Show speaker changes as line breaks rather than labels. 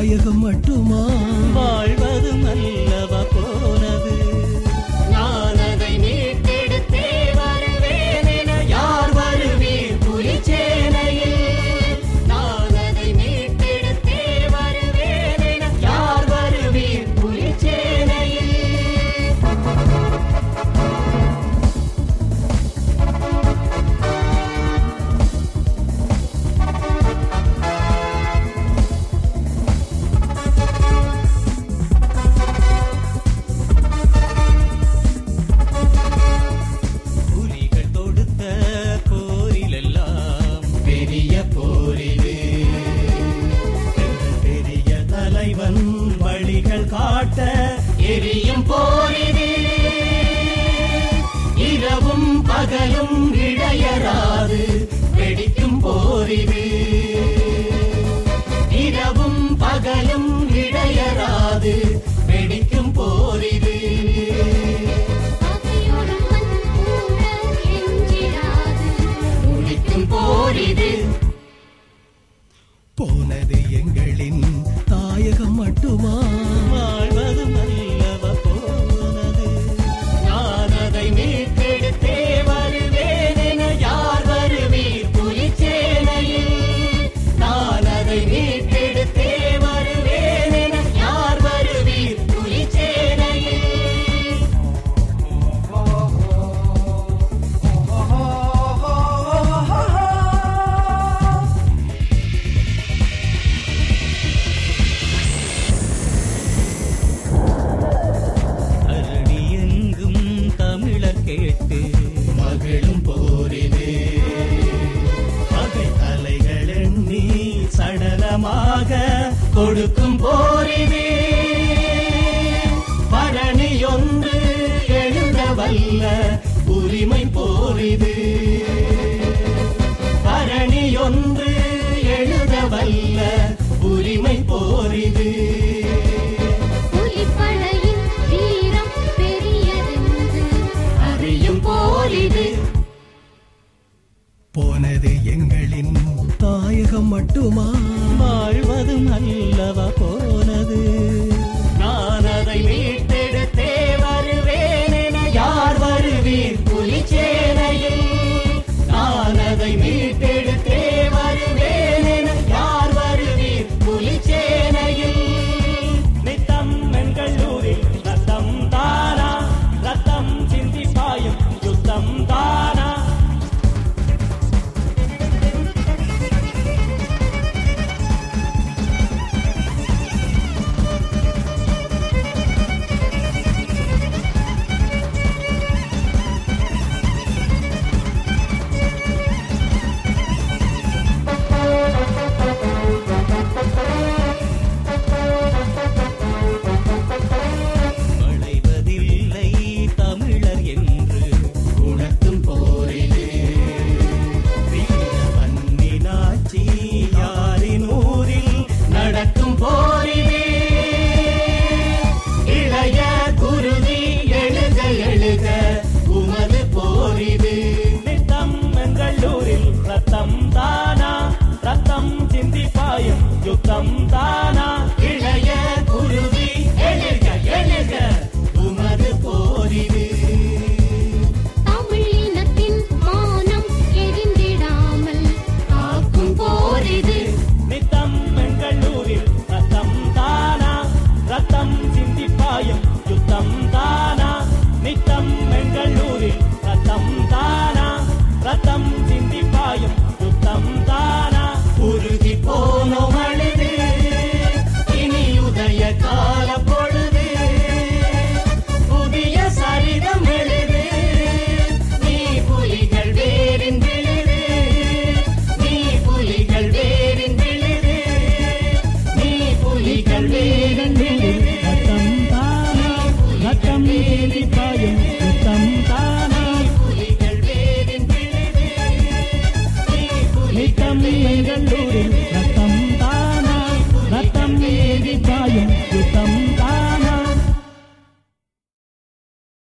தாயகம் மட்டுமா
வாழ்வதும் அல்லவா போனது
நான் அதை மீட்டெடுத்தே வருவேன் என யார் வருவீர் புலிச்சேனையில் நான் அதை மீட்டெடுத்தே வருவேன் என யார் வருவீர் புலிச்சேனையில்
புலிகள் தொடுத்த போரிலெல்லாம்
பெரிய போரிது
எங்கள் பெரிய தலைவன் வழிகள் காட்ட
எரியும் போரிது இரவும் பகலும் இடையராது வெடிக்கும் போரிது இரவும் பகலும் இடையராது வெடிக்கும் போரிது
பகையோடும் மண் கூட எஞ்சிடாது
முடிக்கும் போரிது
போனது எங்களின் தாயகம் மட்டுமா
வாழ்வதும் அல்லவா போனது
நான் அதை மீட்டெடுத்தே வருவேன் என யார் வருவீர் புலிச்சேனையில் நான் அதை மீட்டெடுத்தே வருவேன் என யார் வருவீர் புலிச்சேனையில்
அரணி எங்கும் தமிழர் கேட்டு
மகளும் போரிது
பகை தலைகள் எண்ணி சடலமாக
கொடுக்கும் போரிது பரணி ஒன்று எழுத வல்ல உரிமை போரிது பரணி ஒன்று எழுத வல்ல உரிமை போரிது
புலிப்படையின் வீரம் பெரியதென்று
அறியும் போரிது
போனது எங்களின் தாயகம் மட்டுமா
வாழ்வதும் அல்லவா போனது
நான் அதை மீட்டெடுத்தே வருவேன் என யார் வருவீர் புலிச்சேனையில் நான் அதை மீட்டெடுத்தே வருவேன் என யார் வருவீர் புலிச்சேனையில்
நித்தம் எங்களூரில் ரத்தம் தானா ரத்தம் சிந்தி பாயும் யுத்தம் தானா வளைவதில்லை தமிழர் என்று
உணர்த்தும் போரிது
வீரவன்னினாச்சி யாரின் ஊரில்
நடக்கும் போரிது இளைய குருதி எழுக எழுக உமது போரிது
நித்தம் எங்களூரில் ரத்தம் தானா ரத்தம் சிந்தி பாயும் யுத்தம் தானா